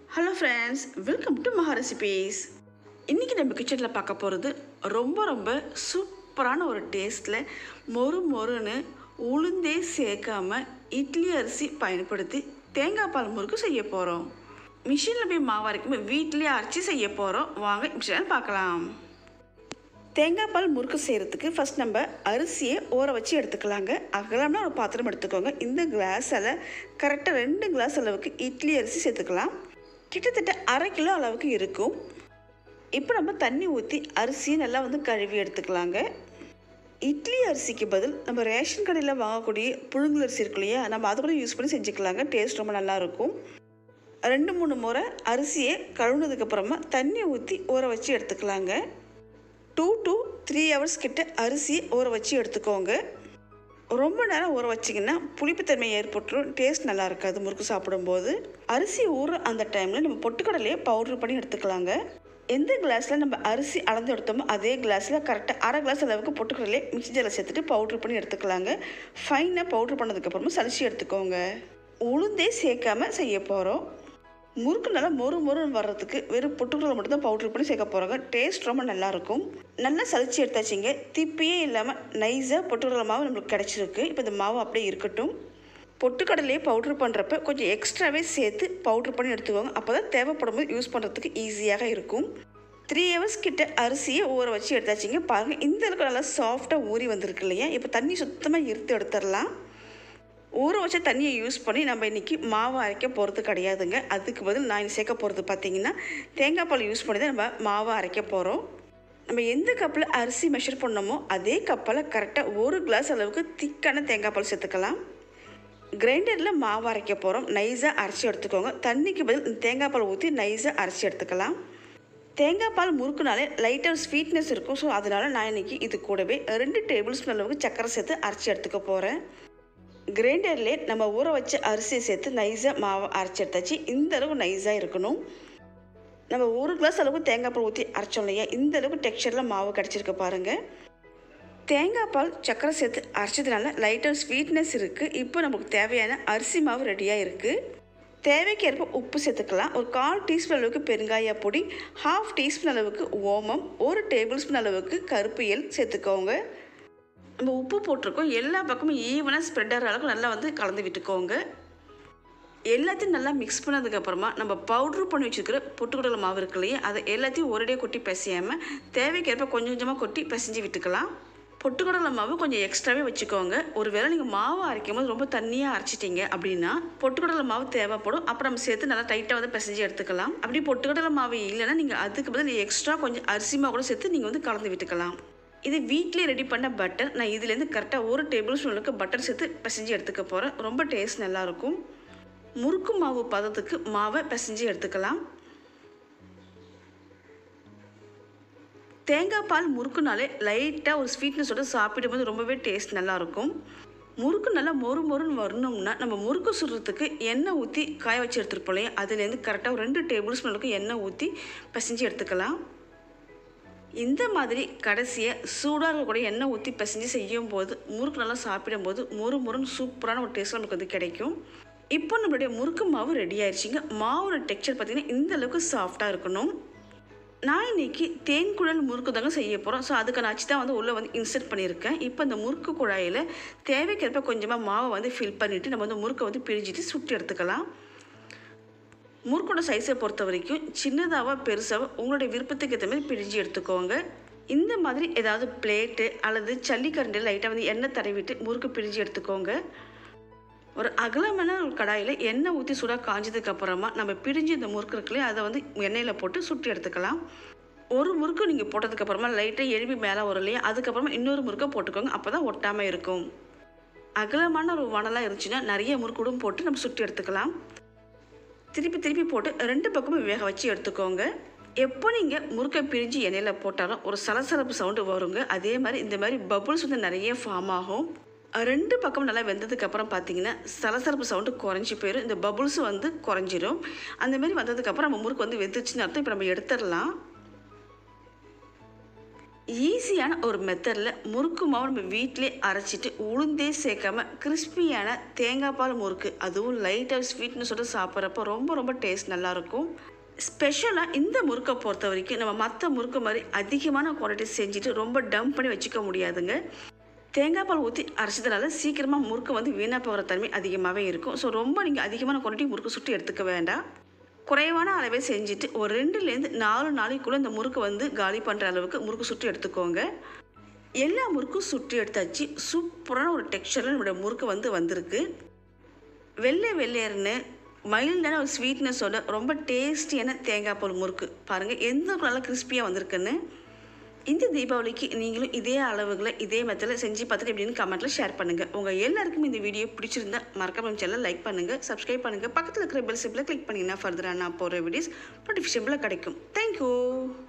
hello friends welcome to Maha recipes இன்றைக்கி நம்ம கிச்சனில் பார்க்க போகிறது ரொம்ப ரொம்ப சூப்பரான ஒரு டேஸ்ட்டில் மொறு மொறுன்னு உளுந்தே சேர்க்காம இட்லி அரிசி பயன்படுத்தி தேங்காய் பால் முறுக்கு செய்ய போகிறோம் மிஷினில் போய் மாவு அரைக்காம வீட்டிலேயே அரைச்சி செய்ய போகிறோம் வாங்க மிஷினில் பார்க்கலாம் தேங்காய் பால் முறுக்கு செய்கிறதுக்கு ஃபஸ்ட் நம்ம அரிசியை ஊற வச்சு எடுத்துக்கலாங்க அகலம்னா ஒரு பாத்திரம் எடுத்துக்கோங்க இந்த கிளாஸில் கரெக்டாக ரெண்டு கிளாஸ் அளவுக்கு இட்லி அரிசி சேர்த்துக்கலாம் கிட்டத்தட்ட அரை கிலோ அளவுக்கு இருக்கும் இப்போ நம்ம தண்ணி ஊற்றி அரிசியை நல்லா வந்து கழுவி எடுத்துக்கலாங்க இட்லி அரிசிக்கு பதில் நம்ம ரேஷன் கடையில் வாங்கக்கூடிய புழுங்கல் அரிசி இருக்கு இல்லையா நம்ம அதை கூட யூஸ் பண்ணி செஞ்சுக்கலாங்க டேஸ்ட் ரொம்ப நல்லாயிருக்கும் ரெண்டு மூணு முறை அரிசியை கழுவுனதுக்கப்புறமா தண்ணி ஊற்றி ஊற வச்சு எடுத்துக்கலாங்க டூ டு த்ரீ ஹவர்ஸ் கிட்ட அரிசி ஊற வச்சு எடுத்துக்கோங்க ரொம்ப நேரம் ஊற வச்சிங்கன்னா புளிப்புத்தன்மை ஏற்பட்டுரும் டேஸ்ட் நல்லா இருக்காது முறுக்கு சாப்பிடும்போது அரிசி ஊற அந்த டைமில் நம்ம பொட்டுக்கடலையே பவுடர் பண்ணி எடுத்துக்கலாங்க எந்த கிளாஸில் நம்ம அரிசி அளந்து எடுத்தோமோ அதே கிளாஸில் கரெக்டாக அரை கிளாஸ் அளவுக்கு பொட்டுக்கடலையே மிக்சி ஜாரில் சேர்த்துட்டு பவுட்ரு பண்ணி எடுத்துக்கலாங்க ஃபைனாக பவுட்ரு பண்ணதுக்கப்புறமா சலிச்சு எடுத்துக்கோங்க உளுந்தே சேர்க்காம செய்ய போகிறோம் முறுக்கு நல்லா மொறு மொறுன்னு வர்றதுக்கு வெறும் பொட்டுக்கடலை மட்டும் தான் பவுட்ரு பண்ணி சேர்க்க போகிறாங்க டேஸ்ட் ரொம்ப நல்லாயிருக்கும் நல்லா சலிச்சு எடுத்தாச்சிங்க திப்பியே இல்லாமல் நைஸாக பொட்டுக்கடலை மாவு நம்மளுக்கு கிடச்சிருக்கு இப்போ இந்த மாவு அப்படியே இருக்கட்டும் பொட்டுக்கடலையே பவுட்ரு பண்ணுறப்ப கொஞ்சம் எக்ஸ்ட்ராவே சேர்த்து பவுட்ரு பண்ணி எடுத்துக்கோங்க அப்போ தான் தேவைப்படும் போது யூஸ் பண்ணுறதுக்கு ஈஸியாக இருக்கும் த்ரீ ஹவர்ஸ் கிட்ட அரிசியை ஊற வச்சு எடுத்தாச்சிங்க பாருங்கள் இந்த அளவுக்கு நல்லா சாஃப்டாக ஊறி வந்திருக்கு இல்லையா இப்போ தண்ணி சுத்தமாக இருத்து எடுத்துடலாம் ஊற வச்ச தண்ணியை யூஸ் பண்ணி நம்ம இன்றைக்கி மாவு அரைக்க போகிறது கிடையாதுங்க அதுக்கு பதில் நான் சேர்க்க போகிறது பார்த்தீங்கன்னா தேங்காய் பால் யூஸ் பண்ணி தான் நம்ம மாவு அரைக்க போகிறோம் நம்ம எந்த கப்பில் அரிசி மெஷர் பண்ணோமோ அதே கப்பில் கரெக்டாக ஒரு கிளாஸ் அளவுக்கு திக்கான தேங்காய் பால் சேர்த்துக்கலாம் கிரைண்டரில் மாவு அரைக்க போகிறோம் நைஸாக அரைச்சி எடுத்துக்கோங்க தண்ணிக்கு பதில் இந்த தேங்காய் பால் ஊற்றி நைஸாக அரைச்சி எடுத்துக்கலாம் தேங்காய் பால் முறுக்குனாலே லைட்டாக ஸ்வீட்னஸ் இருக்கும் ஸோ அதனால் நான் இன்றைக்கி இது கூடவே ரெண்டு டேபிள் ஸ்பூன் அளவுக்கு சக்கரை சேர்த்து அரைச்சி எடுத்துக்க போகிறேன் கிரைண்டர்லேயே நம்ம ஊற வச்ச அரிசியை சேர்த்து நைஸாக மாவை அரைச்சி எடுத்தாச்சு இந்த அளவு நைஸாக இருக்கணும் நம்ம ஒரு கிளாஸ் அளவுக்கு தேங்காய் பால் ஊற்றி அரைச்சோம் இல்லையா இந்த அளவுக்கு டெக்ஸ்சரில் மாவு கிடச்சிருக்கு பாருங்கள் தேங்காய் பால் சக்கரை சேர்த்து அரைச்சதுனால லைட்டாக ஸ்வீட்னஸ் இருக்குது இப்போ நமக்கு தேவையான அரிசி மாவு ரெடியாக இருக்குது தேவைக்கேற்ப உப்பு சேர்த்துக்கலாம் ஒரு கால் டீஸ்பூன் அளவுக்கு பெருங்காய பொடி ஹாஃப் டீஸ்பூன் அளவுக்கு ஓமம் ஒரு டேபிள் ஸ்பூன் அளவுக்கு கருப்பு எல் சேர்த்துக்கோங்க நம்ம உப்பு போட்டிருக்கோம் எல்லா பக்கமும் ஈவனாக ஸ்ப்ரெட் ஆகிற அளவுக்கு நல்லா வந்து கலந்து விட்டுக்கோங்க எல்லாத்தையும் நல்லா மிக்ஸ் பண்ணதுக்கப்புறமா நம்ம பவுட்ரு பண்ணி வச்சுருக்கிற பொட்டுக்கடலை மாவு இருக்கு இல்லையா அதை எல்லாத்தையும் ஒரேடியாக கொட்டி பிசையாமல் தேவைக்கேற்ப கொஞ்சம் கொஞ்சமாக கொட்டி பிசைஞ்சு விட்டுக்கலாம் பொட்டுக்கடலை மாவு கொஞ்சம் எக்ஸ்ட்ராவே வச்சுக்கோங்க ஒரு வேளை நீங்கள் மாவு அரைக்கும் போது ரொம்ப தண்ணியாக அரைச்சிட்டிங்க அப்படின்னா பொட்டுக்கடலை மாவு தேவைப்படும் அப்புறம் நம்ம சேர்த்து நல்லா டைட்டாக வந்து பிசைஞ்சு எடுத்துக்கலாம் அப்படி பொட்டுக்கடலை மாவு இல்லைன்னா நீங்கள் அதுக்கு பதில் எக்ஸ்ட்ரா கொஞ்சம் அரிசி மாவு கூட சேர்த்து நீங்கள் வந்து கலந்து விட்டுக்கலாம் இது வீட்டிலே ரெடி பண்ண பட்டர் நான் இதுலேருந்து கரெக்டாக ஒரு டேபிள் ஸ்பூனுக்கு பட்டர் சேர்த்து பிசைஞ்சு எடுத்துக்க போகிறேன் ரொம்ப டேஸ்ட் நல்லாயிருக்கும் முறுக்கு மாவு பதத்துக்கு மாவை பிசைஞ்சு எடுத்துக்கலாம் தேங்காய் பால் முறுக்குனாலே லைட்டாக ஒரு ஸ்வீட்னஸோட சாப்பிடும்போது ரொம்பவே டேஸ்ட் நல்லாயிருக்கும் முறுக்கு நல்லா மொறு மொறுன்னு வரணும்னா நம்ம முறுக்கு சுடுறதுக்கு எண்ணெய் ஊற்றி காய வச்சு எடுத்துருப்போம் இல்லையா அதுலேருந்து கரெக்டாக ஒரு ரெண்டு டேபிள் ஸ்பூன் அளவுக்கு எண்ணெய் ஊற்றி பிசைஞ்சு எடுத்துக்கலாம் இந்த மாதிரி கடைசியாக சூடாக இருக்கக்கூடிய எண்ணெய் ஊற்றி பிசைஞ்சு செய்யும் போது முறுக்கு நல்லா சாப்பிடும்போது மொறு மொறுன்னு சூப்பரான ஒரு டேஸ்ட் நமக்கு வந்து கிடைக்கும் இப்போ நம்மளுடைய முறுக்கு மாவு ரெடி ஆயிடுச்சுங்க மாவோட டெக்ஸ்சர் பார்த்திங்கன்னா இந்த அளவுக்கு சாஃப்டாக இருக்கணும் நான் இன்னைக்கு தேன் குழல் முறுக்கு தாங்க செய்ய போகிறோம் ஸோ அதுக்கான அச்சு தான் வந்து உள்ளே வந்து இன்சர்ட் பண்ணியிருக்கேன் இப்போ இந்த முறுக்கு குழாயில் தேவைக்கேற்ப கொஞ்சமாக மாவை வந்து ஃபில் பண்ணிவிட்டு நம்ம வந்து முறுக்கை வந்து பிரிஞ்சுட்டு சுட்டு எடுத்துக்கலாம் முறுக்கோட சைஸை பொறுத்த வரைக்கும் சின்னதாவா பெருசாவோ உங்களுடைய விருப்பத்துக்கு ஏற்ற மாதிரி பிரிஞ்சு எடுத்துக்கோங்க இந்த மாதிரி ஏதாவது பிளேட்டு அல்லது ஜல்லிக்கரண்டில் லைட்டாக வந்து எண்ணெய் தடவிட்டு முறுக்கு பிரிஞ்சு எடுத்துக்கோங்க ஒரு அகலமான ஒரு கடாயில் எண்ணெய் ஊற்றி சூடாக காஞ்சதுக்கு அப்புறமா நம்ம பிரிஞ்சு இந்த முறுக்கு இருக்குல்லையே அதை வந்து எண்ணெயில் போட்டு சுட்டு எடுத்துக்கலாம் ஒரு முறுக்கு நீங்கள் போட்டதுக்கப்புறமா லைட்டாக எழுப்பி மேலே வரும் இல்லையா அதுக்கப்புறமா இன்னொரு முறுக்கை போட்டுக்கோங்க அப்போ தான் ஒட்டாமல் இருக்கும் அகலமான ஒரு வனலாக இருந்துச்சுன்னா நிறைய முறுக்கூடும் போட்டு நம்ம சுட்டு எடுத்துக்கலாம் திருப்பி திருப்பி போட்டு ரெண்டு பக்கமும் வேக வச்சு எடுத்துக்கோங்க எப்போ நீங்கள் முறுக்கை பிரிஞ்சு எண்ணெயில் போட்டாலும் ஒரு சலசலப்பு சவுண்டு வருங்க அதே மாதிரி இந்த மாதிரி பபுள்ஸ் வந்து நிறைய ஃபார்ம் ஆகும் ரெண்டு பக்கம் நல்லா வெந்ததுக்கு அப்புறம் பார்த்தீங்கன்னா சலசலப்பு சவுண்டு குறைஞ்சி போயிடும் இந்த பபுள்ஸ் வந்து குறைஞ்சிரும் அந்த மாதிரி வந்ததுக்கப்புறம் நம்ம முறுக்கு வந்து வெந்துச்சுன்னு அர்த்தம் இப்போ நம்ம எடுத்துடலாம் ஈஸியான ஒரு மெத்தடில் முறுக்கு மாவு நம்ம வீட்டிலே அரைச்சிட்டு உளுந்தே சேர்க்காம கிறிஸ்பியான தேங்காய் பால் முறுக்கு அதுவும் லைட்டாக ஸ்வீட்னு சொல்லிட்டு சாப்பிட்றப்போ ரொம்ப ரொம்ப டேஸ்ட் நல்லாயிருக்கும் ஸ்பெஷலாக இந்த முறுக்கை பொறுத்த வரைக்கும் நம்ம மற்ற முறுக்கு மாதிரி அதிகமான குவாலிட்டி செஞ்சுட்டு ரொம்ப டம்ப் பண்ணி வச்சுக்க முடியாதுங்க தேங்காய் பால் ஊற்றி அரைச்சதுனால சீக்கிரமாக முறுக்கு வந்து வீணாக போகிற தன்மை அதிகமாகவே இருக்கும் ஸோ ரொம்ப நீங்கள் அதிகமான குவாலிட்டி முறுக்கு சுட்டு எடுத்துக்க வேண்டாம் குறைவான அளவே செஞ்சுட்டு ஒரு ரெண்டுலேருந்து நாலு நாளைக்குள்ளே இந்த முறுக்கு வந்து காலி பண்ணுற அளவுக்கு முறுக்கு சுட்டு எடுத்துக்கோங்க எல்லா முறுக்கும் சுட்டு எடுத்தாச்சு சூப்பரான ஒரு டெக்ஸ்சரில் நம்மளுடைய முறுக்கு வந்து வந்திருக்கு வெள்ளை வெள்ளையர்னு மைல்டான ஒரு ஸ்வீட்னஸோட ரொம்ப டேஸ்டியான தேங்காய் பால் முறுக்கு பாருங்கள் எந்த அளவுக்கு நல்லா கிறிஸ்பியாக வந்திருக்குன்னு இந்த தீபாவளிக்கு நீங்களும் இதே அளவுகளை இதே மெத்தடில் செஞ்சு பார்த்துட்டு எப்படின்னு கமெண்ட்டில் ஷேர் பண்ணுங்கள் உங்கள் எல்லாருக்கும் இந்த வீடியோ பிடிச்சிருந்தா மறக்காம சேனல் லைக் பண்ணுங்கள் சப்ஸ்கிரைப் பண்ணுங்கள் பக்கத்தில் இருக்கிற பெல் சிப்பில் கிளிக் பண்ணிங்கன்னா ஃபர்தராக நான் போகிற வீடியோஸ் நோட்டிஃபிகேஷனில் கிடைக்கும் தேங்க்யூ